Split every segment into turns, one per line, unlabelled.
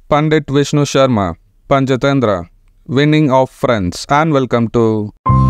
Pandit Vishnu Sharma, Panjatendra, winning of friends, and welcome to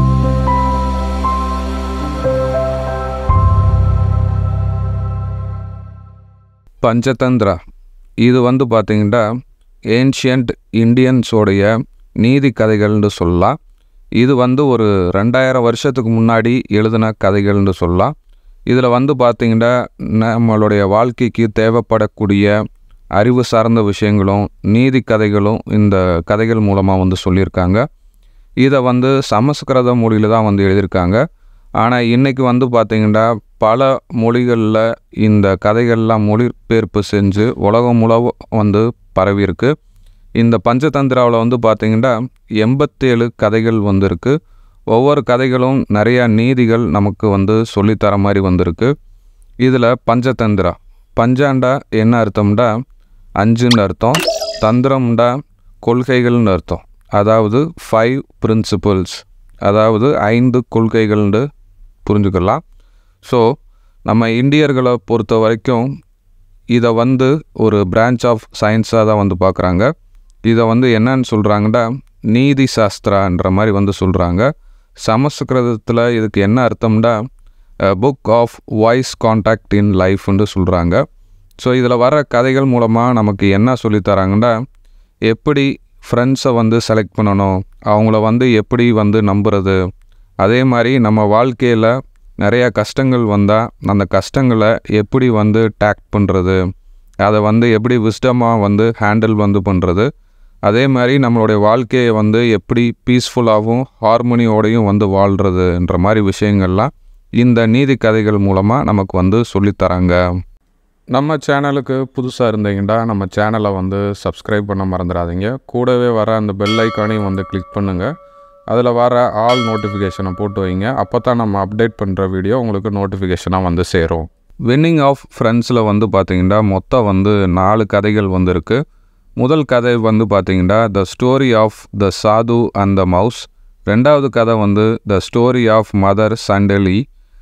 Panchatantra இது வந்து பார்த்தீங்கன்னா ancient இந்தியன்ஸோடைய நீதி கதைகள்னு சொல்லலாம் இது வந்து ஒரு ரெண்டாயிரம் வருஷத்துக்கு முன்னாடி எழுதின கதைகள்னு சொல்லலாம் இதில் வந்து பார்த்திங்கன்னா நம்மளுடைய வாழ்க்கைக்கு தேவைப்படக்கூடிய அறிவு சார்ந்த விஷயங்களும் நீதி கதைகளும் இந்த கதைகள் மூலமாக வந்து சொல்லியிருக்காங்க இதை வந்து சமஸ்கிருத மொழியில் தான் வந்து எழுதியிருக்காங்க ஆனால் இன்றைக்கி வந்து பார்த்திங்கன்னா பல மொழிகளில் இந்த கதைகள்லாம் மொழிபெயர்ப்பு செஞ்சு உலகம் முழு வந்து பரவியிருக்கு இந்த பஞ்சதந்திராவில் வந்து பார்த்திங்கன்னா எண்பத்தேழு கதைகள் வந்திருக்கு ஒவ்வொரு கதைகளும் நிறையா நீதிகள் நமக்கு வந்து சொல்லித்தர மாதிரி வந்திருக்கு இதில் பஞ்சதந்திரா பஞ்சாண்டா என்ன அர்த்தம்டா அஞ்சுன்னு அர்த்தம் தந்திரம்டா கொள்கைகள்னு அர்த்தம் அதாவது ஃபைவ் பிரின்சிபல்ஸ் அதாவது ஐந்து கொள்கைகள்னு புரிஞ்சுக்கலாம் ஸோ நம்ம இந்தியர்களை பொறுத்த வரைக்கும் இதை வந்து ஒரு பிரான்ச் ஆஃப் சயின்ஸாக தான் வந்து பார்க்குறாங்க இதை வந்து என்னன்னு சொல்கிறாங்கன்னா நீதி சாஸ்திரான்ற மாதிரி வந்து சொல்கிறாங்க சமஸ்கிருதத்தில் இதுக்கு என்ன அர்த்தம்னா book of voice contact in லைஃப்னு சொல்கிறாங்க ஸோ இதில் வர கதைகள் மூலமாக நமக்கு என்ன சொல்லித்தராங்கன்னா எப்படி ஃப்ரெண்ட்ஸை வந்து செலக்ட் பண்ணணும் அவங்கள வந்து எப்படி வந்து நம்புறது அதே மாதிரி நம்ம வாழ்க்கையில் நிறையா கஷ்டங்கள் வந்தால் அந்த கஷ்டங்களை எப்படி வந்து டேக்ட் பண்ணுறது அதை வந்து எப்படி விஸ்டமாக வந்து ஹேண்டில் வந்து பண்ணுறது அதே மாதிரி நம்மளுடைய வாழ்க்கையை வந்து எப்படி பீஸ்ஃபுல்லாகவும் ஹார்மோனியோடையும் வந்து வாழ்கிறதுன்ற மாதிரி விஷயங்கள்லாம் இந்த நீதி கதைகள் மூலமாக நமக்கு வந்து சொல்லித்தராங்க நம்ம சேனலுக்கு புதுசாக இருந்தீங்கன்னா நம்ம சேனலை வந்து சப்ஸ்கிரைப் பண்ண மறந்துடாதீங்க கூடவே வர அந்த பெல் ஐக்கானையும் வந்து கிளிக் பண்ணுங்கள் அதில் வர ஆல் நோட்டிஃபிகேஷனை போட்டு வைங்க அப்போ தான் நம்ம அப்டேட் பண்ணுற வீடியோ உங்களுக்கு நோட்டிஃபிகேஷனாக வந்து சேரும் வின்னிங் ஆஃப் ஃப்ரெண்ட்ஸில் வந்து பார்த்திங்கன்னா மொத்தம் வந்து நாலு கதைகள் வந்திருக்கு முதல் கதை வந்து பார்த்திங்கன்னா த ஸ்டோரி ஆஃப் த சாது அண்ட் த மவுஸ் ரெண்டாவது கதை வந்து த ஸ்டோரி ஆஃப் மதர் சண்டலி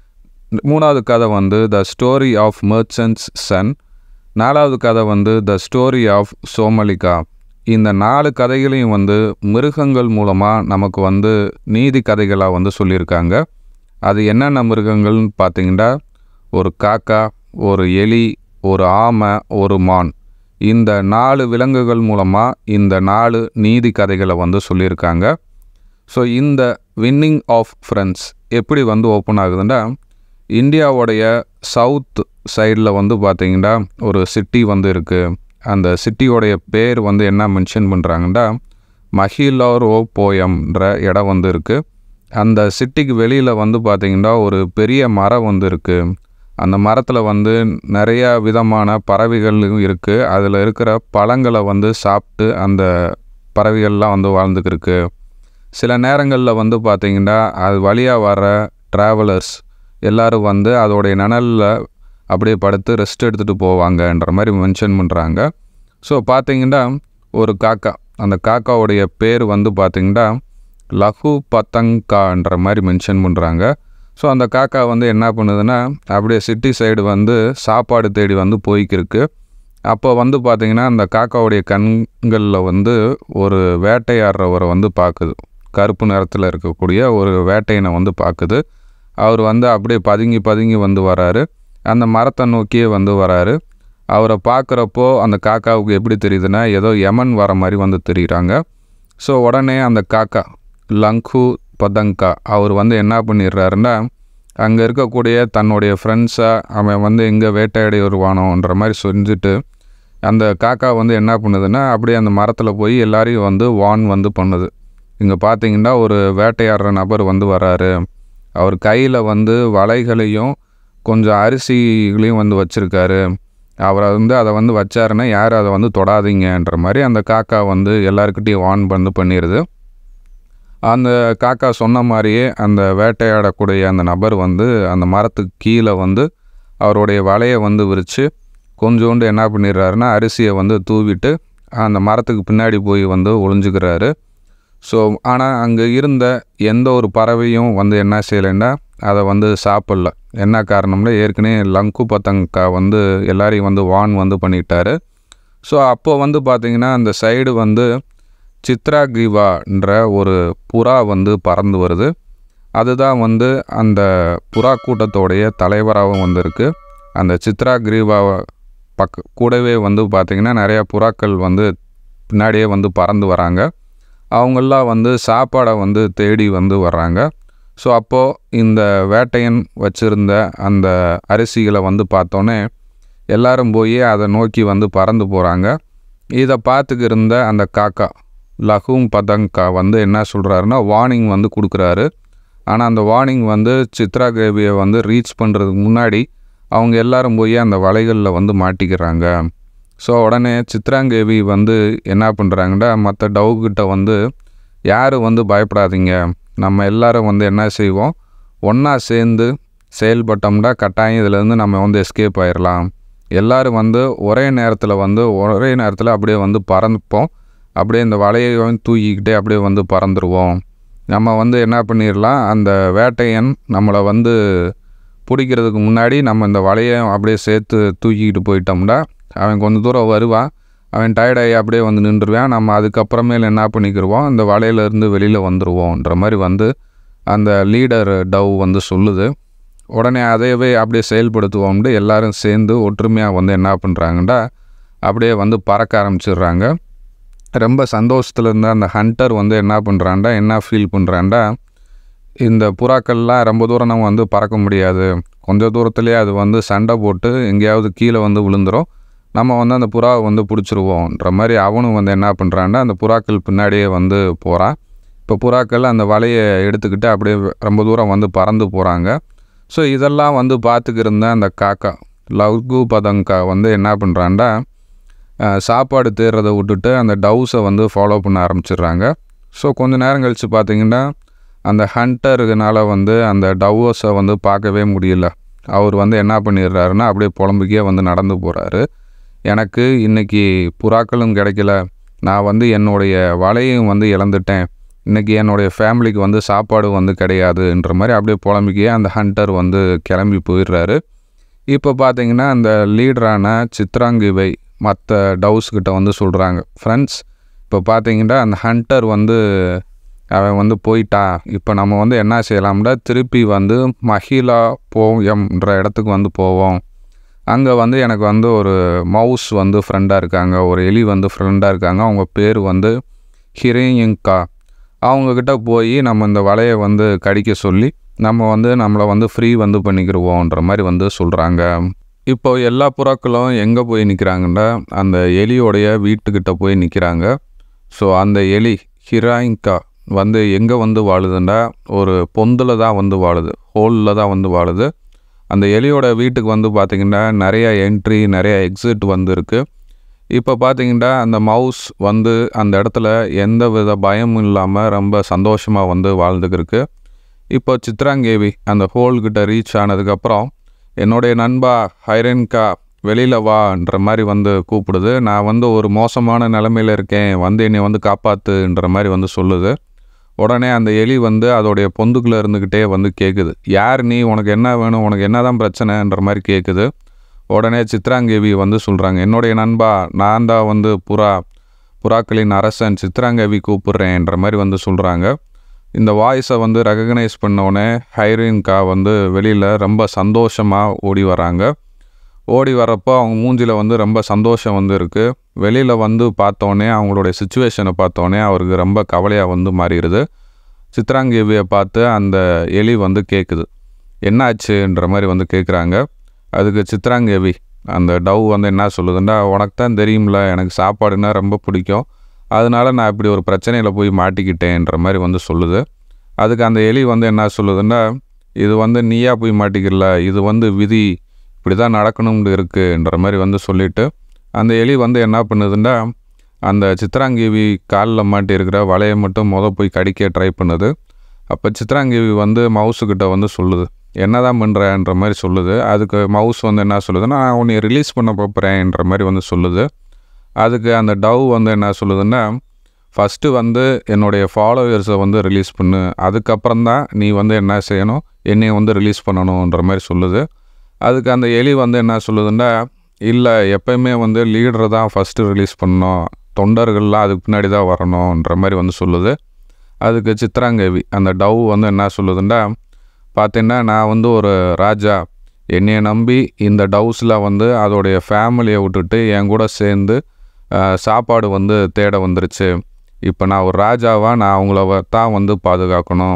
மூணாவது கதை வந்து the story of merchant's son நாலாவது கதை வந்து த ஸ்டோரி ஆஃப் சோமலிகா இந்த நாலு கதைகளையும் வந்து மிருகங்கள் மூலமாக நமக்கு வந்து நீதி கதைகளாக வந்து சொல்லியிருக்காங்க அது என்னென்ன மிருகங்கள்னு பார்த்தீங்கன்னா ஒரு காக்கா ஒரு எலி ஒரு ஆமை ஒரு மான் இந்த நாலு விலங்குகள் மூலமாக இந்த நாலு நீதி கதைகளை வந்து சொல்லியிருக்காங்க ஸோ இந்த வின்னிங் ஆஃப் ஃப்ரெண்ட்ஸ் எப்படி வந்து ஓப்பன் ஆகுதுன்னா இந்தியாவுடைய சவுத் சைடில் வந்து பார்த்திங்கன்னா ஒரு சிட்டி வந்து இருக்குது அந்த சிட்டியோடைய பேர் வந்து என்ன மென்ஷன் பண்ணுறாங்கன்னா மஹிலோரோ போயம்ன்ற இடம் வந்து இருக்குது அந்த சிட்டிக்கு வெளியில் வந்து பார்த்திங்கன்னா ஒரு பெரிய மரம் வந்து இருக்குது அந்த மரத்தில் வந்து நிறையா விதமான பறவைகளும் இருக்குது அதில் இருக்கிற பழங்களை வந்து சாப்பிட்டு அந்த பறவைகள்லாம் வந்து வாழ்ந்துக்கிருக்கு சில நேரங்களில் வந்து பார்த்திங்கன்னா அது வழியாக வர ட்ராவலர்ஸ் எல்லோரும் வந்து அதோடைய நனலில் அப்படியே படுத்து ரெஸ்ட் எடுத்துகிட்டு போவாங்கன்ற மாதிரி மென்ஷன் பண்ணுறாங்க ஸோ பார்த்திங்கன்னா ஒரு காக்கா அந்த காக்காவுடைய பேர் வந்து பார்த்திங்கன்னா லகு பத்தங்கான்ற மாதிரி மென்ஷன் பண்ணுறாங்க ஸோ அந்த காக்கா வந்து என்ன பண்ணுதுன்னா அப்படியே சிட்டி சைடு வந்து சாப்பாடு தேடி வந்து போய்க்கிருக்கு அப்போ வந்து பார்த்திங்கன்னா அந்த காக்காவுடைய கண்களில் வந்து ஒரு வேட்டையாடுறவரை வந்து பார்க்குது கருப்பு நிறத்தில் இருக்கக்கூடிய ஒரு வேட்டையனை வந்து பார்க்குது அவர் வந்து அப்படியே பதுங்கி பதுங்கி வந்து வராரு அந்த மரத்தை நோக்கியே வந்து வராரு அவரை பார்க்குறப்போ அந்த காக்காவுக்கு எப்படி தெரியுதுன்னா ஏதோ யமன் வர மாதிரி வந்து தெரியுறாங்க ஸோ உடனே அந்த காக்கா லங்கு பதங்கா அவர் வந்து என்ன பண்ணிடுறாருன்னா அங்கே இருக்கக்கூடிய தன்னுடைய ஃப்ரெண்ட்ஸை அவன் வந்து எங்கே வேட்டையாடி வருவானோன்ற மாதிரி செஞ்சுட்டு அந்த காக்கா வந்து என்ன பண்ணுதுன்னா அப்படியே அந்த மரத்தில் போய் எல்லாரையும் வந்து வான் வந்து பண்ணுது இங்கே பார்த்தீங்கன்னா ஒரு வேட்டையாடுற நபர் வந்து வராரு அவர் கையில் வந்து வலைகளையும் கொஞ்சம் அரிசிகளையும் வந்து வச்சுருக்காரு அவரை வந்து அதை வந்து வச்சாருன்னா யாரும் அதை வந்து தொடாதீங்கன்ற மாதிரி அந்த காக்கா வந்து எல்லாருக்கிட்டையும் வான் வந்து பண்ணிடுது அந்த காக்கா சொன்ன மாதிரியே அந்த வேட்டையாடக்கூடிய அந்த நபர் வந்து அந்த மரத்துக்கு கீழே வந்து அவருடைய வலையை வந்து விரித்து கொஞ்சோண்டு என்ன பண்ணிடுறாருன்னா அரிசியை வந்து தூவிட்டு அந்த மரத்துக்கு பின்னாடி போய் வந்து ஒளிஞ்சுக்கிறாரு ஸோ ஆனால் அங்கே இருந்த எந்த ஒரு பறவையும் வந்து என்ன செய்யலைன்னா அதை வந்து சாப்பிடல என்ன காரணம்னா ஏற்கனவே லங்கு பத்தங்கா வந்து எல்லாரையும் வந்து வான் வந்து பண்ணிட்டாரு ஸோ அப்போ வந்து பார்த்திங்கன்னா அந்த சைடு வந்து சித்ராகிவான்ற ஒரு புறா வந்து பறந்து வருது அதுதான் வந்து அந்த புறா கூட்டத்தோடைய தலைவராகவும் வந்திருக்கு அந்த சித்ராகிரிவாவை பக்க கூடவே வந்து பார்த்திங்கன்னா நிறையா புறாக்கள் வந்து பின்னாடியே வந்து பறந்து வராங்க அவங்கெல்லாம் வந்து சாப்பாடை வந்து தேடி வந்து வர்றாங்க ஸோ அப்போது இந்த வேட்டையன் வச்சுருந்த அந்த அரிசிகளை வந்து பார்த்தோன்னே எல்லாரும் போய் அதை நோக்கி வந்து பறந்து போகிறாங்க இதை பார்த்துக்கு இருந்த அந்த காக்கா லஹூம் பதங்கா வந்து என்ன சொல்கிறாருன்னா வார்னிங் வந்து கொடுக்குறாரு ஆனால் அந்த வார்னிங் வந்து சித்ரா தேவியை வந்து ரீச் பண்ணுறதுக்கு முன்னாடி அவங்க எல்லாரும் போய் அந்த வலைகளில் வந்து மாட்டிக்கிறாங்க ஸோ உடனே சித்ராங்கேவி வந்து என்ன பண்ணுறாங்கன்னா மற்ற டவுக்கிட்ட வந்து யாரும் வந்து பயப்படாதீங்க நம்ம எல்லாரும் வந்து என்ன செய்வோம் ஒன்றா சேர்ந்து செயல்பட்டோம்னா கட்டாயம் இதுலேருந்து நம்ம வந்து எஸ்கேப் ஆயிடலாம் எல்லோரும் வந்து ஒரே நேரத்தில் வந்து ஒரே நேரத்தில் அப்படியே வந்து பறந்துப்போம் அப்படியே இந்த வலையை வந்து தூக்கிக்கிட்டே அப்படியே வந்து பறந்துருவோம் நம்ம வந்து என்ன பண்ணிடலாம் அந்த வேட்டையன் நம்மளை வந்து பிடிக்கிறதுக்கு முன்னாடி நம்ம இந்த வலையை அப்படியே சேர்த்து தூக்கிக்கிட்டு போயிட்டோம்னா அவன் கொஞ்சம் தூரம் வருவான் அவன் டயர்டாகி அப்படியே வந்து நின்றுருவான் நம்ம அதுக்கப்புறமேல என்ன பண்ணிக்கிடுவோம் இந்த வலையிலேருந்து வெளியில் வந்துடுவோன்ற மாதிரி வந்து அந்த லீடர் டவ் வந்து சொல்லுது உடனே அதையவே அப்படியே செயல்படுத்துவோம்னு எல்லாரும் சேர்ந்து ஒற்றுமையாக வந்து என்ன பண்ணுறாங்கண்டா அப்படியே வந்து பறக்க ஆரம்பிச்சிடுறாங்க ரொம்ப சந்தோஷத்தில் இருந்த அந்த ஹண்டர் வந்து என்ன பண்ணுறான்டா என்ன ஃபீல் பண்ணுறான்டா இந்த புறாக்கள்லாம் ரொம்ப தூரம் நம்ம வந்து பறக்க முடியாது கொஞ்சம் தூரத்துலேயே அது வந்து சண்டை போட்டு எங்கேயாவது கீழே வந்து விழுந்துரும் நம்ம வந்து அந்த புறாவை வந்து பிடிச்சிருவோன்ற மாதிரி அவனும் வந்து என்ன பண்ணுறான்னா அந்த புறாக்கள் பின்னாடியே வந்து போகிறான் இப்போ புறாக்கள் அந்த வலையை எடுத்துக்கிட்டு அப்படியே ரொம்ப தூரம் வந்து பறந்து போகிறாங்க ஸோ இதெல்லாம் வந்து பார்த்துக்கிருந்த அந்த காக்கா லவ்கு பதங்கா வந்து என்ன பண்ணுறான்டா சாப்பாடு தேடுறதை விட்டுட்டு அந்த டவுஸை வந்து ஃபாலோ பண்ண ஆரம்பிச்சிடுறாங்க ஸோ கொஞ்ச நேரம் கழித்து பார்த்தீங்கன்னா அந்த ஹண்டருனால வந்து அந்த டவ்வர்ஸை வந்து பார்க்கவே முடியல அவர் வந்து என்ன பண்ணிடுறாருன்னா அப்படியே புலம்புக்கே வந்து நடந்து போகிறாரு எனக்கு இன்றைக்கி புறாக்களும் கிடைக்கல நான் வந்து என்னுடைய வலையும் வந்து இழந்துட்டேன் இன்றைக்கி என்னுடைய ஃபேமிலிக்கு வந்து சாப்பாடு வந்து கிடையாதுன்ற மாதிரி அப்படியே புலம்பிக்கையே அந்த ஹண்டர் வந்து கிளம்பி போயிடுறாரு இப்போ பார்த்தீங்கன்னா அந்த லீடரான சித்ராங்கிவை மற்ற டவுஸ்கிட்ட வந்து சொல்கிறாங்க ஃப்ரெண்ட்ஸ் இப்போ பார்த்தீங்கன்னா அந்த ஹண்டர் வந்து அவன் வந்து போயிட்டா இப்போ நம்ம வந்து என்ன செய்யலாம்னா திருப்பி வந்து மஹிலா போயம்ன்ற இடத்துக்கு வந்து போவோம் அங்கே வந்து எனக்கு வந்து ஒரு மவுஸ் வந்து ஃப்ரெண்டாக இருக்காங்க ஒரு எலி வந்து ஃப்ரெண்டாக இருக்காங்க அவங்க பேர் வந்து ஹிரேயங்கா அவங்கக்கிட்ட போய் நம்ம இந்த வலையை வந்து கடிக்க சொல்லி நம்ம வந்து நம்மளை வந்து ஃப்ரீ வந்து பண்ணிக்கிடுவோன்ற மாதிரி வந்து சொல்கிறாங்க இப்போ எல்லா புறாக்களும் எங்கே போய் நிற்கிறாங்கன்னா அந்த எலியோடைய வீட்டுக்கிட்ட போய் நிற்கிறாங்க ஸோ அந்த எலி ஹிராயிங்கா வந்து எங்கே வந்து வாழுதுன்னா ஒரு பொந்தில் தான் வந்து வாழுது ஹோலில் தான் வந்து வாழுது அந்த எலியோட வீட்டுக்கு வந்து பார்த்திங்கன்னா நிறைய என்ட்ரி நிறைய எக்ஸிட் வந்து இருக்குது இப்போ பார்த்தீங்கன்னா அந்த மவுஸ் வந்து அந்த இடத்துல எந்த வித பயமும் இல்லாமல் ரொம்ப சந்தோஷமாக வந்து வாழ்ந்துக்கிருக்கு இப்போ சித்ராங்கேவி அந்த ஹோல்கிட்ட ரீச் ஆனதுக்கப்புறம் என்னுடைய நண்பா ஹைரன்கா வெளியில் வான்ற மாதிரி வந்து கூப்பிடுது நான் வந்து ஒரு மோசமான நிலமையில் இருக்கேன் வந்து என்னை வந்து காப்பாற்றுன்ற மாதிரி வந்து சொல்லுது உடனே அந்த எலி வந்து அதோடைய பொந்துக்குள்ளே இருந்துக்கிட்டே வந்து கேட்குது யார் நீ உனக்கு என்ன வேணும் உனக்கு என்ன தான் பிரச்சனைன்ற மாதிரி கேட்குது உடனே சித்ராங்கேவி வந்து சொல்கிறாங்க என்னுடைய நண்பா நான் தான் வந்து புறா புறாக்களின் அரசன் சித்ராங்கேவி கூப்பிட்றேன்ற மாதிரி வந்து சொல்கிறாங்க இந்த வாய்ஸை வந்து ரெகக்னைஸ் பண்ணோடனே ஹைரின்கா வந்து வெளியில் ரொம்ப சந்தோஷமாக ஓடி வராங்க ஓடி வரப்போ அவங்க மூஞ்சில் வந்து ரொம்ப சந்தோஷம் வந்து இருக்குது வெளியில் வந்து பார்த்தோன்னே அவங்களுடைய சுச்சுவேஷனை பார்த்தோன்னே அவருக்கு ரொம்ப கவலையாக வந்து மாறிடுது சித்ராங்கேவியை பார்த்து அந்த எலி வந்து கேட்குது என்னாச்சுன்ற மாதிரி வந்து கேட்குறாங்க அதுக்கு சித்ராங்கேவி அந்த டவ் வந்து என்ன சொல்லுதுன்னா உனக்கு தான் தெரியும்ல எனக்கு சாப்பாடுனா ரொம்ப பிடிக்கும் அதனால நான் இப்படி ஒரு பிரச்சனையில் போய் மாட்டிக்கிட்டேன்ற மாதிரி வந்து சொல்லுது அதுக்கு அந்த எலி வந்து என்ன சொல்லுதுன்னா இது வந்து நீயா போய் மாட்டிக்கல இது வந்து விதி இப்படி தான் நடக்கணும்னு இருக்குன்ற மாதிரி வந்து சொல்லிவிட்டு அந்த எலி வந்து என்ன பண்ணுதுன்னா அந்த சித்ராங்கேவி காலில் மாட்டி இருக்கிற வலையை மட்டும் முத போய் கடிக்க ட்ரை பண்ணுது அப்போ சித்ராங்கேவி வந்து மவுஸுக்கிட்ட வந்து சொல்லுது என்ன தான் பண்ணுறன்ற மாதிரி சொல்லுது அதுக்கு மவுஸ் வந்து என்ன சொல்லுதுன்னா நான் உன்னை ரிலீஸ் பண்ண போகிறேன்ற மாதிரி வந்து சொல்லுது அதுக்கு அந்த டவ் வந்து என்ன சொல்லுதுன்னா ஃபஸ்ட்டு வந்து என்னுடைய ஃபாலோவர்ஸை வந்து ரிலீஸ் பண்ணு அதுக்கப்புறம் தான் நீ வந்து என்ன செய்யணும் என்னையை வந்து ரிலீஸ் பண்ணணுன்ற மாதிரி சொல்லுது அதுக்கு அந்த எலி வந்து என்ன சொல்லுதுன்னா இல்லை எப்பயுமே வந்து லீடரை தான் ஃபஸ்ட்டு ரிலீஸ் பண்ணணும் தொண்டர்கள்லாம் அதுக்கு பின்னாடி தான் வரணுன்ற மாதிரி வந்து சொல்லுது அதுக்கு சித்ராங்கவி அந்த டவ் வந்து என்ன சொல்லுதுன்னா பார்த்தீங்கன்னா நான் வந்து ஒரு ராஜா என்னைய நம்பி இந்த டவுஸில் வந்து அதோடைய ஃபேமிலியை விட்டுட்டு என் கூட சேர்ந்து ஆஹ், சாப்பாடு வந்து தேட வந்துருச்சு இப்போ நான் ஒரு ராஜாவாக நான் அவங்கள வ- தான் வந்து பாதுகாக்கணும்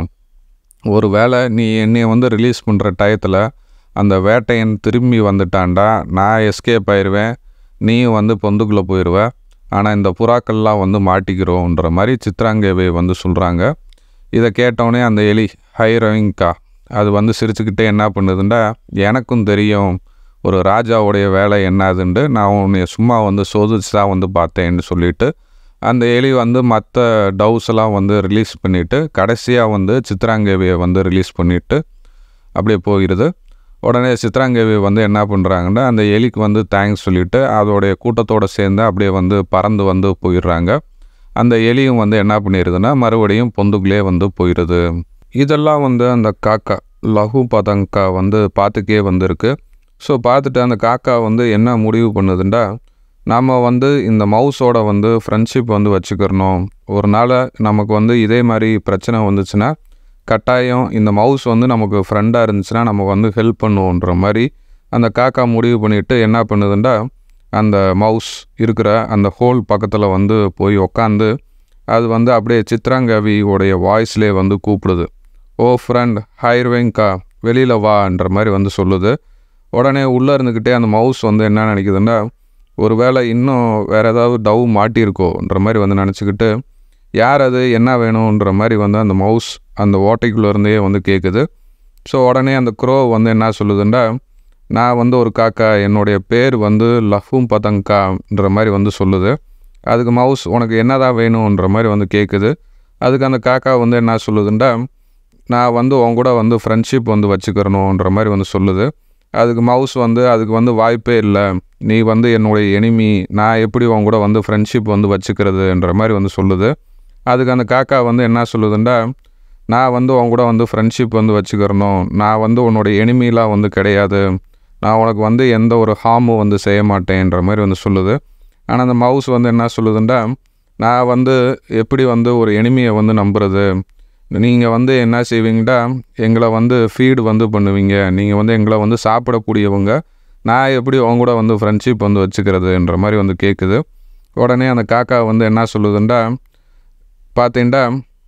ஒரு வேளை நீ என்னைய வந்து ரிலீஸ் பண்ணுற டயத்தில் அந்த வேட்டையன் திரும்பி வந்துட்டான்டா நான் எஸ்கேப் ஆயிடுவேன் நீயும் வந்து பொந்துக்குள்ளே போயிடுவ ஆனால் இந்த புறாக்கள்லாம் வந்து மாட்டிக்கிறோன்ற மாதிரி சித்ராங்கேவி வந்து சொல்கிறாங்க இதை கேட்டோடனே அந்த எலி ஹைரவிங்கா அது வந்து சிரிச்சுக்கிட்டே என்ன பண்ணுதுண்டா எனக்கும் தெரியும் ஒரு ராஜாவுடைய வேலை என்னதுன்ட்டு நான் உன்னை சும்மா வந்து சோதிச்சு தான் வந்து பார்த்தேன்னு சொல்லிட்டு அந்த எலி வந்து மற்ற டவுஸ் எல்லாம் வந்து ரிலீஸ் பண்ணிவிட்டு கடைசியாக வந்து சித்ராங்கேவியை வந்து ரிலீஸ் பண்ணிவிட்டு அப்படியே போயிடுது உடனே சித்ராங்கேவி வந்து என்ன பண்ணுறாங்கன்னா அந்த எலிக்கு வந்து தேங்க்ஸ் சொல்லிவிட்டு அதோடைய கூட்டத்தோடு சேர்ந்து அப்படியே வந்து பறந்து வந்து போயிடுறாங்க அந்த எலியும் வந்து என்ன பண்ணிடுதுன்னா மறுபடியும் பொந்துக்குள்ளே வந்து போயிடுது இதெல்லாம் வந்து அந்த காக்கா லகு பதங்கா வந்து பார்த்துக்கே வந்திருக்கு ஸோ பார்த்துட்டு அந்த காக்கா வந்து என்ன முடிவு பண்ணுதுண்டா நாம் வந்து இந்த மவுஸோட வந்து ஃப்ரெண்ட்ஷிப் வந்து வச்சுக்கிறணும் ஒரு நாள் நமக்கு வந்து இதே மாதிரி பிரச்சனை வந்துச்சுன்னா கட்டாயம் இந்த மவுஸ் வந்து நமக்கு ஃப்ரெண்டாக இருந்துச்சுன்னா நம்ம வந்து ஹெல்ப் பண்ணுவோன்ற மாதிரி அந்த காக்கா முடிவு பண்ணிவிட்டு என்ன பண்ணுதுண்டா அந்த மவுஸ் இருக்கிற அந்த ஹோல் பக்கத்தில் வந்து போய் உக்காந்து அது வந்து அப்படியே சித்ராங்கவியோடைய வாய்ஸ்லேயே வந்து கூப்பிடுது ஓ ஃப்ரெண்ட் ஹைர்வேங்கா வெளியில் வான்ற மாதிரி வந்து சொல்லுது உடனே உள்ளே இருந்துக்கிட்டே அந்த மவுஸ் வந்து என்ன நினைக்குதுன்னா ஒருவேளை இன்னும் வேறு ஏதாவது டவ் மாட்டியிருக்கோன்ற மாதிரி வந்து நினச்சிக்கிட்டு யார் அது என்ன வேணுன்ற மாதிரி வந்து அந்த மவுஸ் அந்த ஓட்டைக்குள்ளே இருந்தே வந்து கேட்குது ஸோ உடனே அந்த க்ரோ வந்து என்ன சொல்லுதுன்னா நான் வந்து ஒரு காக்கா என்னுடைய பேர் வந்து லஃபும் பதங்கான்ற மாதிரி வந்து சொல்லுது அதுக்கு மவுஸ் உனக்கு என்னதான் வேணுன்ற மாதிரி வந்து கேட்குது அதுக்கு அந்த காக்கா வந்து என்ன சொல்லுதுண்டா நான் வந்து உன் கூட வந்து ஃப்ரெண்ட்ஷிப் வந்து வச்சுக்கிறணுன்ற மாதிரி வந்து சொல்லுது அதுக்கு மவுஸ் வந்து அதுக்கு வந்து வாய்ப்பே இல்லை நீ வந்து என்னுடைய எனிமி நான் எப்படி உன் கூட வந்து ஃப்ரெண்ட்ஷிப் வந்து வச்சுக்கிறதுன்ற மாதிரி வந்து சொல்லுது அதுக்கு அந்த காக்கா வந்து என்ன சொல்லுதுண்டா நான் வந்து உன் கூட வந்து ஃப்ரெண்ட்ஷிப் வந்து வச்சுக்கிறணும் நான் வந்து உன்னோட எனிமிலாம் வந்து கிடையாது நான் உனக்கு வந்து எந்த ஒரு ஹார்மும் வந்து செய்ய மாட்டேன்ற மாதிரி வந்து சொல்லுது ஆனால் அந்த மவுஸ் வந்து என்ன சொல்லுதுண்டா நான் வந்து எப்படி வந்து ஒரு எனிமியை வந்து நம்புறது நீங்கள் வந்து என்ன செய்வீங்கடா எங்களை வந்து ஃபீடு வந்து பண்ணுவீங்க நீங்கள் வந்து எங்களை வந்து சாப்பிடக்கூடியவங்க நான் எப்படி உங்க கூட வந்து ஃப்ரெண்ட்ஷிப் வந்து வச்சுக்கிறதுன்ற மாதிரி வந்து கேட்குது உடனே அந்த காக்கா வந்து என்ன சொல்லுதுண்டா பார்த்தீங்கன்னா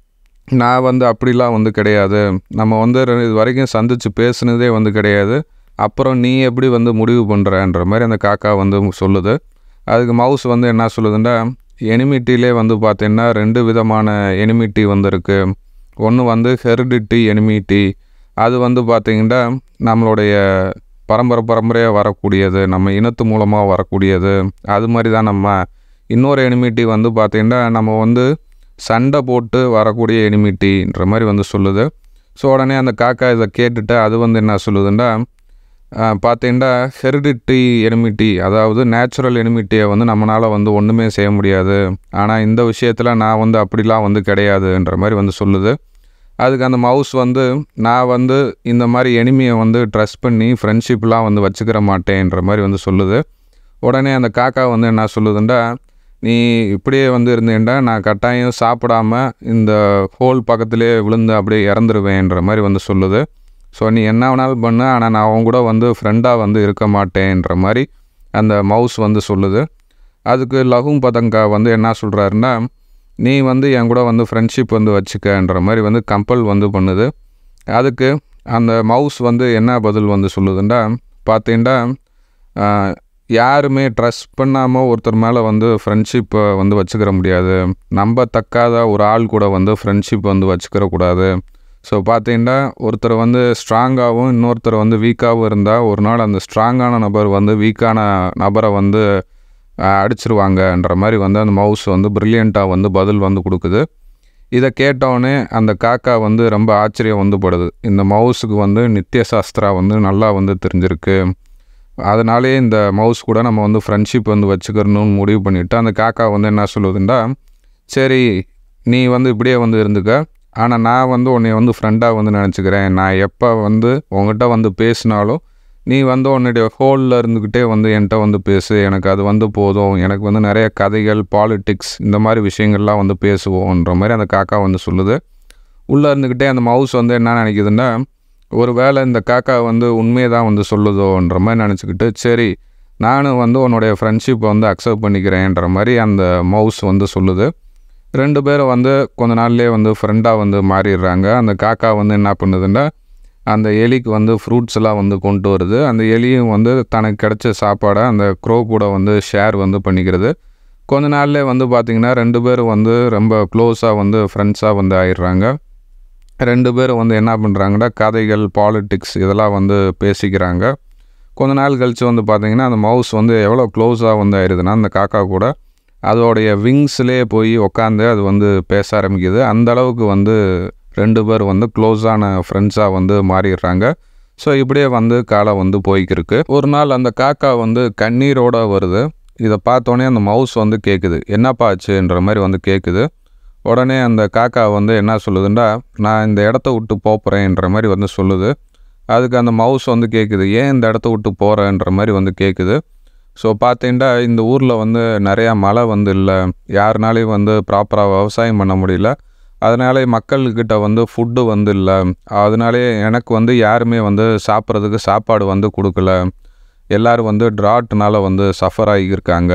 நான் வந்து அப்படிலாம் வந்து கிடையாது நம்ம வந்து ரெ- இது வரைக்கும் சந்தித்து பேசுனதே வந்து கிடையாது அப்புறம் நீ எப்படி வந்து முடிவு பண்ணுறன்ற மாதிரி அந்த காக்கா வந்து சொல்லுது அதுக்கு மவுஸ் வந்து என்ன சொல்லுதுன்னா எனிமிட்டிலே வந்து பார்த்தீங்கன்னா ரெண்டு விதமான எனிமிட்டி வந்து இருக்குது ஒன்று வந்து ஹெரிடிட்டி எனிமிட்டி அது வந்து பார்த்திங்கன்னா நம்மளுடைய பரம்பரை பரம்பரையாக வரக்கூடியது நம்ம இனத்து மூலமாக வரக்கூடியது அது மாதிரி தான் நம்ம இன்னொரு எனிமிட்டி வந்து பார்த்திங்கன்னா நம்ம வந்து சண்டை போட்டு வரக்கூடிய எனிமிட்டின்ற மாதிரி வந்து சொல்லுது ஸோ உடனே அந்த காக்கா இதை கேட்டுட்டு அது வந்து என்ன சொல்லுதுன்னா பார்த்தீங்கன்னா ஹெரிடிட்டி எனிமிட்டி அதாவது நேச்சுரல் எனிமிட்டியை வந்து நம்மளால் வந்து ஒன்றுமே செய்ய முடியாது ஆனால் இந்த விஷயத்தில் நான் வந்து அப்படிலாம் வந்து கிடையாதுன்ற மாதிரி வந்து சொல்லுது அதுக்கு அந்த மவுஸ் வந்து நான் வந்து இந்த மாதிரி எனிமியை வந்து ட்ரஸ்ட் பண்ணி ஃப்ரெண்ட்ஷிப்லாம் வந்து வச்சுக்கிற மாட்டேன்ற மாதிரி வந்து சொல்லுது உடனே அந்த காக்கா வந்து என்ன சொல்லுதுண்டா நீ இப்படியே வந்து இருந்தேன்டா நான் கட்டாயம் சாப்பிடாம இந்த ஹோல் பக்கத்திலே விழுந்து அப்படியே இறந்துருவேன்ற மாதிரி வந்து சொல்லுது ஸோ நீ என்ன வேணாலும் பண்ணு ஆனால் நான் அவங்க கூட வந்து ஃப்ரெண்டாக வந்து இருக்க மாட்டேன்ற மாதிரி அந்த மவுஸ் வந்து சொல்லுது அதுக்கு லகும் பதங்கா வந்து என்ன சொல்கிறாருன்னா நீ வந்து என் கூட வந்து ஃப்ரெண்ட்ஷிப் வந்து வச்சுக்கன்ற மாதிரி வந்து கம்பல் வந்து பண்ணுது அதுக்கு அந்த மவுஸ் வந்து என்ன பதில் வந்து சொல்லுதுண்டா பார்த்தீங்கன்னா ஆஹ், யாருமே ட்ரஸ்ட் பண்ணாமல் ஒருத்தர் மேலே வந்து ஃப்ரெண்ட்ஷிப்பை வந்து வச்சுக்கிற முடியாது நம்பத்தக்காத ஒரு ஆள் கூட வந்து ஃப்ரெண்ட்ஷிப் வந்து வச்சுக்கிற கூடாது ஸோ பார்த்தீங்கன்னா ஒருத்தர் வந்து ஸ்ட்ராங்காகவும் இன்னொருத்தர் வந்து வீக்காகவும் இருந்தால் ஒரு நாள் அந்த ஸ்ட்ராங்கான நபர் வந்து வீக்கான நபரை வந்து ஆஹ், அடிச்சிருவாங்கன்ற மாதிரி வந்து அந்த மவுஸ் வந்து ப்ரில்லியண்ட்டாக வந்து பதில் வந்து கொடுக்குது இதை கேட்டவுடனே அந்த காக்கா வந்து ரொம்ப ஆச்சரியம் வந்து படுது இந்த மவுஸுக்கு வந்து நித்திய சாஸ்திரா வந்து நல்லா வந்து தெரிஞ்சிருக்கு அதனாலே இந்த மவுஸ் கூட நம்ம வந்து ஃப்ரெண்ட்ஷிப் வந்து வச்சுக்கிறணும்னு முடிவு பண்ணிவிட்டு அந்த காக்கா வந்து என்ன சொல்லுதுண்டா சரி நீ வந்து இப்படியே வந்து இருந்துக்க ஆனால் நான் வந்து உன்னை வந்து ஃப்ரெண்டாக வந்து நினச்சிக்கிறேன் நான் எப்போ வந்து உங்ககிட்ட வந்து பேசினாலும் நீ வந்து உன்னுடைய ஹோலில் இருந்துக்கிட்டே வந்து என்கிட்ட வந்து பேசு எனக்கு அது வந்து போதும் எனக்கு வந்து நிறைய கதைகள் பாலிட்டிக்ஸ் இந்த மாதிரி விஷயங்கள்லாம் வந்து பேசுவோன்ற மாதிரி அந்த காக்கா வந்து சொல்லுது உள்ளே இருந்துக்கிட்டே அந்த மவுஸ் வந்து என்ன நினைக்குதுன்னா ஒரு வேளை இந்த காக்கா வந்து உண்மையை தான் வந்து சொல்லுதோன்ற மாதிரி நினச்சிக்கிட்டு சரி நானும் வந்து உன்னுடைய ஃப்ரெண்ட்ஷிப்பை வந்து அக்செப்ட் பண்ணிக்கிறேன்ற மாதிரி அந்த மவுஸ் வந்து சொல்லுது ரெண்டு பேரும் வந்து கொஞ்ச நாள்லேயே வந்து ஃப்ரெண்டாக வந்து மாறிடுறாங்க அந்த காக்கா வந்து என்ன பண்ணுதுன்னா அந்த எலிக்கு வந்து ஃப்ரூட்ஸ் எல்லாம் வந்து கொண்டு வருது அந்த எலியும் வந்து தனக்கு கிடைச்ச சாப்பாடை அந்த க்ரோ கூட வந்து ஷேர் வந்து பண்ணிக்கிறது கொஞ்ச நாள்லேயே வந்து பார்த்திங்கன்னா ரெண்டு பேரும் வந்து ரொம்ப க்ளோஸாக வந்து ஃப்ரெண்ட்ஸாக வந்து ஆயிடுறாங்க ரெண்டு பேரும் வந்து என்ன பண்ணுறாங்கன்னா கதைகள் பாலிட்டிக்ஸ் இதெல்லாம் வந்து பேசிக்கிறாங்க கொஞ்ச நாள் கழித்து வந்து பார்த்திங்கன்னா அந்த மவுஸ் வந்து எவ்வளோ க்ளோஸாக வந்து ஆயிடுதுன்னா அந்த காக்கா கூட அதோடைய விங்ஸ்லேயே போய் உக்காந்து அது வந்து பேச ஆரம்பிக்குது அந்த அளவுக்கு வந்து ரெண்டு பேர் வந்து க்ளோஸான ஃப்ரெண்ட்ஸாக வந்து மாறிடுறாங்க ஸோ இப்படியே வந்து காலம் வந்து போய்க்கிருக்கு ஒரு நாள் அந்த காக்கா வந்து கண்ணீரோட வருது இதை பார்த்தோன்னே அந்த மவுஸ் வந்து கேட்குது என்னப்பா ஆச்சுன்ற மாதிரி வந்து கேட்குது உடனே அந்த காக்கா வந்து என்ன சொல்லுதுண்டா நான் இந்த இடத்த விட்டு போகிறேன்ற மாதிரி வந்து சொல்லுது அதுக்கு அந்த மவுஸ் வந்து கேட்குது ஏன் இந்த இடத்த விட்டு போகிறேன்ற மாதிரி வந்து கேட்குது ஸோ பார்த்தீங்கன்னா இந்த ஊரில் வந்து நிறையா மழை வந்து இல்லை யாருனாலையும் வந்து ப்ராப்பராக விவசாயம் பண்ண முடியல அதனாலே மக்கள்கிட்ட வந்து ஃபுட்டு வந்து இல்லை அதனாலே எனக்கு வந்து யாருமே வந்து சாப்பிட்றதுக்கு சாப்பாடு வந்து கொடுக்கல எல்லோரும் வந்து ட்ராட்னால வந்து சஃபர் ஆகியிருக்காங்க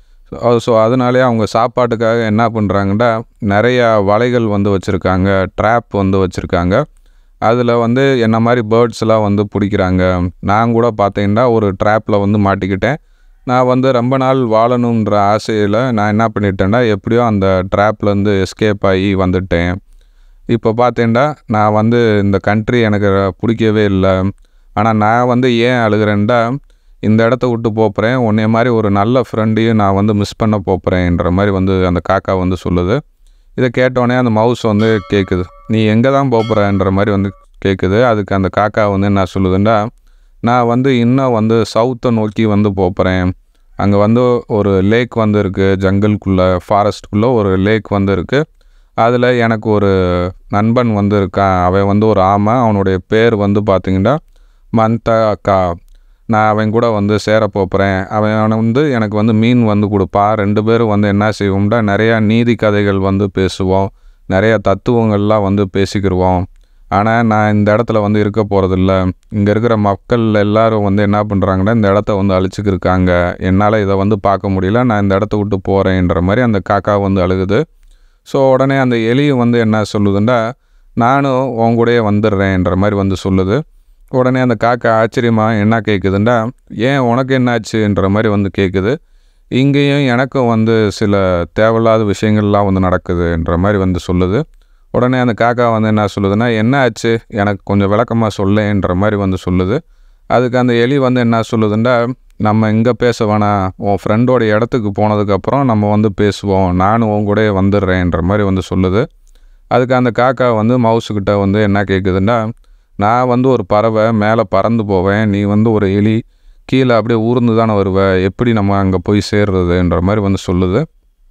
ஸோ அதனாலே அவங்க சாப்பாட்டுக்காக என்ன பண்ணுறாங்கன்னா நிறையா வலைகள் வந்து வச்சுருக்காங்க ட்ராப் வந்து வச்சுருக்காங்க அதில் வந்து என்ன மாதிரி பேர்ட்ஸ்லாம் வந்து பிடிக்கிறாங்க நான் கூட பார்த்தீங்கன்னா ஒரு ட்ராப்பில் வந்து மாட்டிக்கிட்டேன் நான் வந்து ரொம்ப நாள் வாழணுன்ற ஆசையில் நான் என்ன பண்ணிட்டேன்னா எப்படியோ அந்த ட்ராப்லேருந்து எஸ்கேப் ஆகி வந்துட்டேன் இப்போ பார்த்தேன்டா நான் வந்து இந்த கண்ட்ரி எனக்கு பிடிக்கவே இல்லை ஆனால் நான் வந்து ஏன் அழுகிறேன்டா இந்த இடத்த விட்டு போகிறேன் உன்னைய மாதிரி ஒரு நல்ல ஃப்ரெண்டையும் நான் வந்து மிஸ் பண்ண போகிறேன்ற மாதிரி வந்து அந்த காக்கா வந்து சொல்லுது இதை கேட்டோடனே அந்த மவுஸ் வந்து கேட்குது நீ எங்கே தான் போகிறன்ற மாதிரி வந்து கேட்குது அதுக்கு அந்த காக்கா வந்து என்ன சொல்லுதுன்னா நான் வந்து இன்னும் வந்து சவுத்தை நோக்கி வந்து போகிறேன் அங்கே வந்து ஒரு லேக் வந்து இருக்குது ஜங்கிள்குள்ளே ஃபாரஸ்ட்குள்ளே ஒரு லேக் வந்து இருக்குது அதில் எனக்கு ஒரு நண்பன் வந்து இருக்கான் அவன் வந்து ஒரு ஆமை அவனுடைய பேர் வந்து பார்த்திங்கன்னா மந்தா அக்கா நான் அவன் கூட வந்து சேர போகிறேன் அவன் வந்து எனக்கு வந்து மீன் வந்து கொடுப்பா ரெண்டு பேரும் வந்து என்ன செய்வோம்னா நிறையா நீதி கதைகள் வந்து பேசுவோம் நிறையா தத்துவங்கள்லாம் வந்து பேசிக்கிடுவோம் ஆனால் நான் இந்த இடத்துல வந்து இருக்க போகிறதில்ல இங்கே இருக்கிற மக்கள் எல்லாரும் வந்து என்ன பண்ணுறாங்கன்னா இந்த இடத்த வந்து அழிச்சிக்கிருக்காங்க என்னால் இதை வந்து பார்க்க முடியல நான் இந்த இடத்த விட்டு போகிறேன்ற மாதிரி அந்த காக்கா வந்து அழுகுது ஸோ உடனே அந்த எலியும் வந்து என்ன சொல்லுதுன்னா நானும் உன் கூடயே வந்துடுறேன்ற மாதிரி வந்து சொல்லுது உடனே அந்த காக்கா ஆச்சரியமாக என்ன கேட்குதுண்டா ஏன் உனக்கு என்னாச்சுன்ற மாதிரி வந்து கேட்குது இங்கேயும் எனக்கும் வந்து சில தேவையில்லாத விஷயங்கள்லாம் வந்து நடக்குதுன்ற மாதிரி வந்து சொல்லுது உடனே அந்த காக்கா வந்து என்ன சொல்லுதுன்னா என்ன ஆச்சு எனக்கு கொஞ்சம் விளக்கமாக சொல்லேன்ற மாதிரி வந்து சொல்லுது அதுக்கு அந்த எலி வந்து என்ன சொல்லுதுண்டா நம்ம இங்கே பேச வேணாம் உன் ஃப்ரெண்டோட இடத்துக்கு போனதுக்கப்புறம் நம்ம வந்து பேசுவோம் நானும் உன் கூடயே வந்துடுறேன்ற மாதிரி வந்து சொல்லுது அதுக்கு அந்த காக்கா வந்து மவுஸுக்கிட்ட வந்து என்ன கேட்குதுன்னா நான் வந்து ஒரு பறவை மேலே பறந்து போவேன் நீ வந்து ஒரு எலி கீழே அப்படியே ஊர்ந்து தானே வருவ எப்படி நம்ம அங்கே போய் சேர்றதுன்ற மாதிரி வந்து சொல்லுது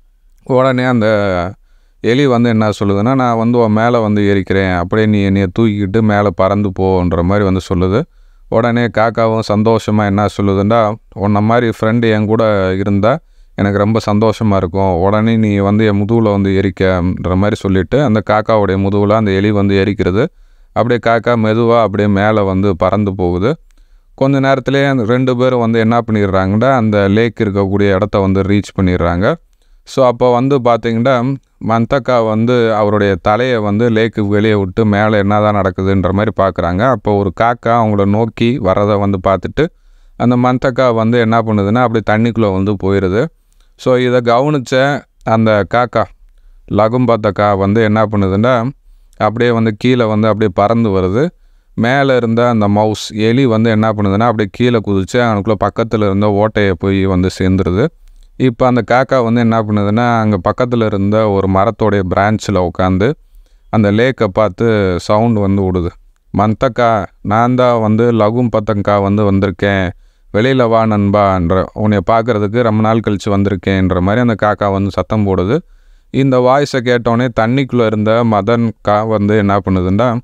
உடனே அந்த எலி வந்து என்ன சொல்லுதுன்னா நான் வந்து உன் மேலே வந்து ஏறிக்கிறேன் அப்படியே நீ என்னைய தூக்கிக்கிட்டு மேலே பறந்து போன்ற மாதிரி வந்து சொல்லுது உடனே காக்காவும் சந்தோஷமாக என்ன சொல்லுதுண்டா உன்ன மாதிரி ஃப்ரெண்டு என் கூட இருந்தால் எனக்கு ரொம்ப சந்தோஷமாக இருக்கும் உடனே நீ வந்து என் முதுகில் வந்து எரிக்கன்ற மாதிரி சொல்லிவிட்டு அந்த காக்காவுடைய முதுகில் அந்த எலி வந்து எரிக்கிறது அப்படியே காக்கா மெதுவாக அப்படியே மேலே வந்து பறந்து போகுது கொஞ்ச நேரத்துலேயே அந்த ரெண்டு பேரும் வந்து என்ன பண்ணிடுறாங்கன்னா அந்த லேக் இருக்கக்கூடிய இடத்த வந்து ரீச் பண்ணிடுறாங்க ஸோ அப்போ வந்து பார்த்திங்கன்னா மந்தக்கா வந்து அவருடைய தலையை வந்து லேக்கு வெளியே விட்டு மேலே என்ன தான் நடக்குதுன்ற மாதிரி பார்க்குறாங்க அப்போ ஒரு காக்கா அவங்கள நோக்கி வரதை வந்து பார்த்துட்டு அந்த மந்தக்கா வந்து என்ன பண்ணுதுன்னா அப்படியே தண்ணிக்குள்ளே வந்து போயிடுது ஸோ இதை கவனித்த அந்த காக்கா லகும்பத்தக்கா வந்து என்ன பண்ணுதுன்னா அப்படியே வந்து கீழே வந்து அப்படியே பறந்து வருது மேலே இருந்த அந்த மவுஸ் எலி வந்து என்ன பண்ணுதுன்னா அப்படியே கீழே குதிச்சு அவனுக்குள்ளே பக்கத்தில் இருந்த ஓட்டையை போய் வந்து சேர்ந்துருது இப்போ அந்த காக்கா வந்து என்ன பண்ணுதுன்னா அங்கே பக்கத்தில் இருந்த ஒரு மரத்தோடைய பிரான்ச்சில் உட்காந்து அந்த லேக்கை பார்த்து சவுண்ட் வந்து விடுது மந்தக்கா நான் தான் வந்து லகும் பத்தங்கா வந்து வந்திருக்கேன் வெளியில் வா நண்பான்ற உன்னை பார்க்குறதுக்கு ரொம்ப நாள் கழித்து வந்திருக்கேன்ற மாதிரி அந்த காக்கா வந்து சத்தம் போடுது இந்த வாய்ஸை கேட்டோடனே தண்ணிக்குள்ளே இருந்த மதன் கா வந்து என்ன பண்ணுதுன்னா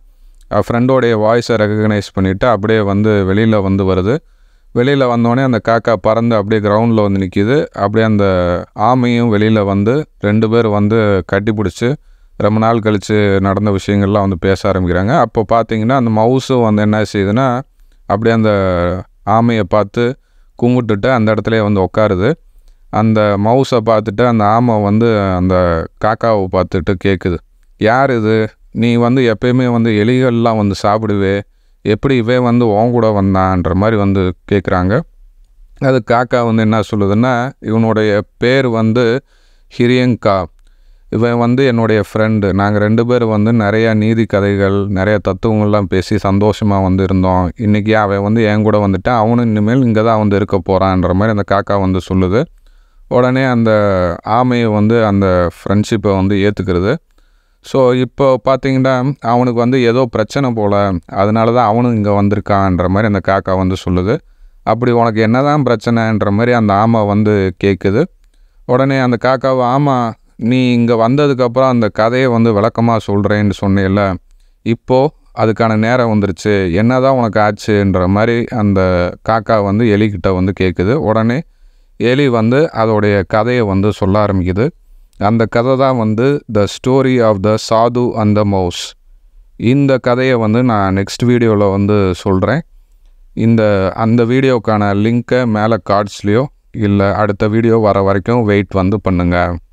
ஃப்ரெண்டோடைய வாய்ஸை ரெக்கக்னைஸ் பண்ணிவிட்டு அப்படியே வந்து வெளியில் வந்து வருது வெளியில் வந்தோடனே அந்த காக்கா பறந்து அப்படியே கிரவுண்டில் வந்து நிற்கிது அப்படியே அந்த ஆமையும் வெளியில் வந்து ரெண்டு பேர் வந்து கட்டி பிடிச்சி ரொம்ப நாள் கழித்து நடந்த விஷயங்கள்லாம் வந்து பேச ஆரம்பிக்கிறாங்க அப்போ பார்த்தீங்கன்னா அந்த மவுஸும் வந்து என்ன செய்யுதுன்னா அப்படியே அந்த ஆமையை பார்த்து கும்பிட்டுட்டு அந்த இடத்துல வந்து உட்காருது அந்த மவுஸை பார்த்துட்டு அந்த ஆமை வந்து அந்த காக்காவை பார்த்துட்டு கேட்குது யார் இது நீ வந்து எப்பயுமே வந்து எலிகள்லாம் வந்து சாப்பிடுவே எப்படி இவன் வந்து உன் கூட வந்தான்ற மாதிரி வந்து கேட்குறாங்க அது காக்கா வந்து என்ன சொல்லுதுன்னா இவனுடைய பேர் வந்து ஹிரியங்கா இவன் வந்து என்னுடைய ஃப்ரெண்டு நாங்கள் ரெண்டு பேர் வந்து நிறையா நீதி கதைகள் நிறைய தத்துவங்கள்லாம் பேசி சந்தோஷமாக வந்து இருந்தோம் இன்றைக்கி அவன் வந்து என் கூட வந்துட்டான் அவனும் இனிமேல் இங்கே தான் வந்து இருக்க போகிறான்ற மாதிரி அந்த காக்கா வந்து சொல்லுது உடனே அந்த ஆமையை வந்து அந்த ஃப்ரெண்ட்ஷிப்பை வந்து ஏற்றுக்கிறது ஸோ இப்போ பார்த்தீங்கன்னா அவனுக்கு வந்து ஏதோ பிரச்சனை போல் அதனால தான் அவனும் இங்கே வந்திருக்கான்ற மாதிரி அந்த காக்கா வந்து சொல்லுது அப்படி உனக்கு என்ன தான் பிரச்சனைன்ற மாதிரி அந்த ஆமை வந்து கேட்குது உடனே அந்த காக்காவை ஆமாம் நீ இங்கே வந்ததுக்கப்புறம் அந்த கதையை வந்து விளக்கமாக சொல்கிறேன்னு சொன்னேல்ல இப்போது அதுக்கான நேரம் வந்துருச்சு என்ன தான் உனக்கு ஆச்சுன்ற மாதிரி அந்த காக்கா வந்து எலிக்கிட்ட வந்து கேட்குது உடனே எலி வந்து அதோடைய கதையை வந்து சொல்ல ஆரம்பிக்குது அந்த கதை தான் வந்து த ஸ்டோரி ஆஃப் த சாது அண்ட் த மவுஸ் இந்த கதையை வந்து நான் நெக்ஸ்ட் வீடியோவில் வந்து சொல்கிறேன் இந்த அந்த வீடியோக்கான லிங்க்கை மேலே கார்ட்ஸ்லேயோ இல்லை அடுத்த வீடியோ வர வரைக்கும் வெயிட் வந்து பண்ணுங்கள்